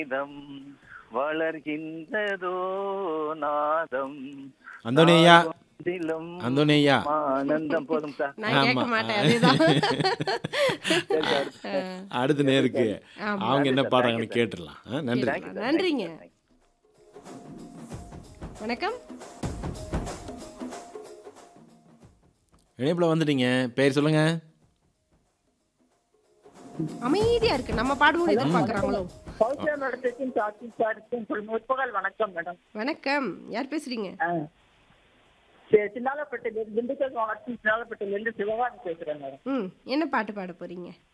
இதம் வளர்கின்றதோ நாதம் அந்தோணி ஐயா நாகொன்றிலும் அந்தோணி ஐயா ஆனந்தம் போதும் சார் நான் கேட்க ஆமா. மாட்டேன் அதுதான் அடுத்த நேருக்கு ஆமா. அவங்க என்ன பாடுறாங்கன்னு கேட்டுடலாம் ஆ, நன்றி கேட்கலாம். நன்றிங்க வணக்கம் இணைப்பில் வந்துட்டீங்க பேர் சொல்லுங்க அமைதியா இருக்கு நம்ம பாடுவோம் எதிர்பார்க்கறாங்களோ சௌக்கிய நடத்துக்கும் சாட்சி சாருக்கும் முற்பகல் வணக்கம் மேடம் வணக்கம் யார் பேசுறீங்க சின்னாலப்பட்டில திண்டுக்கல் மாவட்டம் சின்னாலப்பட்டில இருந்து சிவகாமி பேசுறேன் மேடம் ம் என்ன பாட்டு பாட போறீங்க